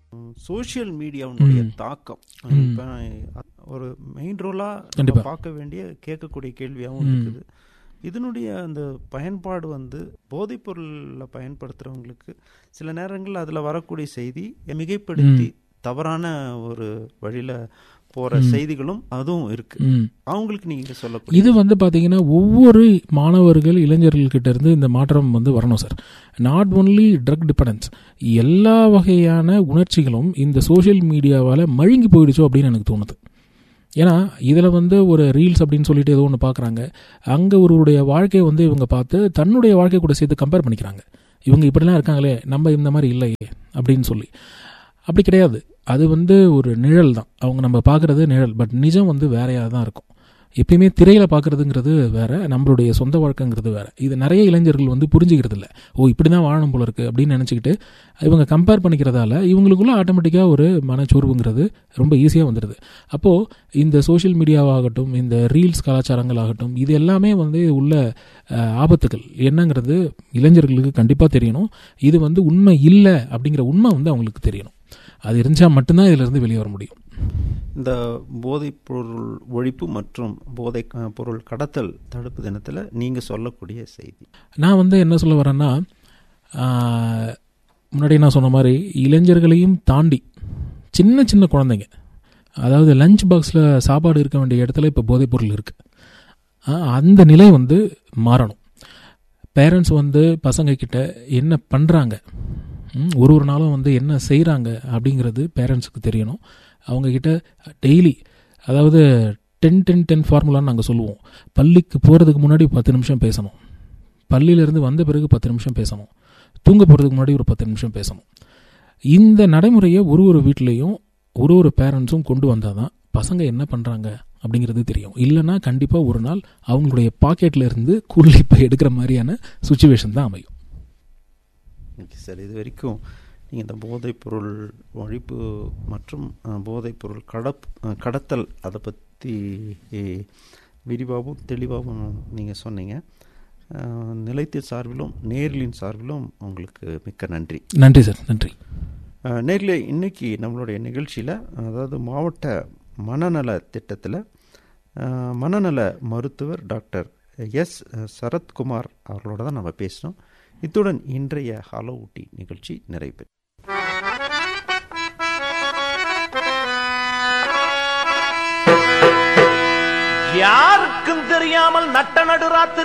Social மீடியாவுடைய தாக்கம் இப்போ ஒரு மெயின் ரோலா கண்டிப்பா. பார்க்க வேண்டிய கேட்கக்கூடிய கேள்வியாகவும் இருக்குது இதனுடைய அந்த பயன்பாடு வந்து போதைப் பொருளில் பயன்படுத்துகிறவங்களுக்கு சில நேரங்களில் அதில் வரக்கூடிய செய்தி மிகைப்படுத்தி தவறான ஒரு வழியில் போகிற செய்திகளும் அதுவும் இருக்கு ம் அவங்களுக்கு நீங்கள் சொல்லக்கூடிய இது வந்து பாத்தீங்கன்னா ஒவ்வொரு மாணவர்கள் இளைஞர்கள் கிட்ட இருந்து இந்த மாற்றம் வந்து வரணும் sir not only drug dependence எல்லா வகையான உணர்ச்சிகளும் இந்த சோஷியல் மீடியாவால் மழுங்கி போயிடுச்சோ அப்படின்னு எனக்கு தோணுது ஏன்னா இதில் வந்து ஒரு ரீல்ஸ் அப்படின்னு சொல்லிட்டு ஏதோ ஒன்று பார்க்குறாங்க அங்கே ஒருவருடைய வாழ்க்கையை வந்து இவங்க பார்த்து தன்னுடைய வாழ்க்கை கூட சேர்த்து கம்பேர் பண்ணிக்கிறாங்க இவங்க இப்படிலாம் இருக்காங்களே நம்ம இந்த மாதிரி இல்லையே அப்படின்னு சொல்லி அப்படி கிடையாது அது வந்து ஒரு நிழல் தான் அவங்க நம்ம பார்க்குறது நிழல் பட் நிஜம் வந்து வேறையாக தான் இருக்கும் எப்பயுமே திரையில பார்க்கறதுங்கிறது வேற நம்மளுடைய சொந்த வாழ்க்கைங்கிறது வேற இது நிறைய இளைஞர்கள் வந்து புரிஞ்சுக்கிறது இல்லை ஓ இப்படி தான் வாழணும் போல இருக்கு அப்படின்னு நினச்சிக்கிட்டு இவங்க கம்பேர் பண்ணிக்கிறதால இவங்களுக்குள்ள ஆட்டோமேட்டிக்காக ஒரு மனச்சோர்வுங்கிறது ரொம்ப ஈஸியாக வந்துடுது அப்போது இந்த சோஷியல் மீடியாவாகட்டும் இந்த ரீல்ஸ் கலாச்சாரங்கள் ஆகட்டும் இது எல்லாமே வந்து உள்ள அஹ், ஆபத்துகள் என்னங்கிறது இளைஞர்களுக்கு கண்டிப்பாக தெரியணும் இது வந்து உண்மை இல்லை அப்படிங்கிற உண்மை வந்து அவங்களுக்கு தெரியணும் அது இருந்தால் மட்டும்தான் இதிலிருந்து வெளியே வர முடியும் இந்த போதைப் பொருள் ஒழிப்பு மற்றும் போதை அஹ், பொருள் கடத்தல் தடுப்பு தினத்தில் நீங்கள் சொல்லக்கூடிய செய்தி நான் வந்து என்ன சொல்ல வரேன்னா ஆஹ், முன்னாடி நான் சொன்ன மாதிரி இளைஞர்களையும் தாண்டி சின்ன சின்ன குழந்தைங்க அதாவது லஞ்ச் பாக்ஸில் சாப்பாடு இருக்க வேண்டிய இடத்துல இப்போ போதைப் பொருள் இருக்குது அந்த நிலை வந்து மாறணும் பேரண்ட்ஸ் வந்து பசங்க கிட்ட என்ன பண்ணுறாங்க ஒரு ஒரு நாளும் வந்து என்ன செய்கிறாங்க அப்படிங்கிறது பேரண்ட்ஸுக்கு தெரியணும் அவங்க கிட்ட டெய்லி அதாவது டென் டென் டென் ஃபார்முலான்னு நாங்கள் சொல்லுவோம் பள்ளிக்கு போகிறதுக்கு முன்னாடி பத்து நிமிஷம் பேசணும் பள்ளியிலேருந்து வந்த பிறகு பத்து நிமிஷம் பேசணும் தூங்க போகிறதுக்கு முன்னாடி ஒரு பத்து நிமிஷம் பேசணும் இந்த நடைமுறையை ஒரு ஒரு வீட்லேயும் ஒரு ஒரு பேரண்ட்ஸும் கொண்டு வந்தால் தான் பசங்க என்ன பண்ணுறாங்க அப்படிங்கிறது தெரியும் இல்லைன்னா கண்டிப்பாக ஒரு நாள் அவங்களுடைய பாக்கெட்ல இருந்து குள்ளிப்பை எடுக்கிற மாதிரியான சுச்சுவேஷன் தான் அமையும் ஓகே சார் இது வரைக்கும் நீங்கள் இந்த போதைப் பொருள் ஒழிப்பு மற்றும் அஹ், போதைப் பொருள் கடப் அஹ், கடத்தல் அதை பற்றி விரிவாகவும் தெளிவாகவும் நீங்கள் சொன்னீங்க அஹ், நிலைத்த சார்பிலும் நேர்லின் சார்பிலும் உங்களுக்கு மிக்க நன்றி நன்றி சார் நன்றி அஹ், நேர்களே இன்னைக்கு நம்மளுடைய நிகழ்ச்சியில் அதாவது மாவட்ட மனநல திட்டத்தில் அஹ், மனநல மருத்துவர் டாக்டர் எஸ் சரத்குமார் அவர்களோட தான் நம்ம பேசினோம் இத்துடன் இன்றைய ஹலோ ஊட்டி நிகழ்ச்சி நிறைவு பெற்றது. யாருக்கும் தெரியாமல் நட்ட நடுராத்திரி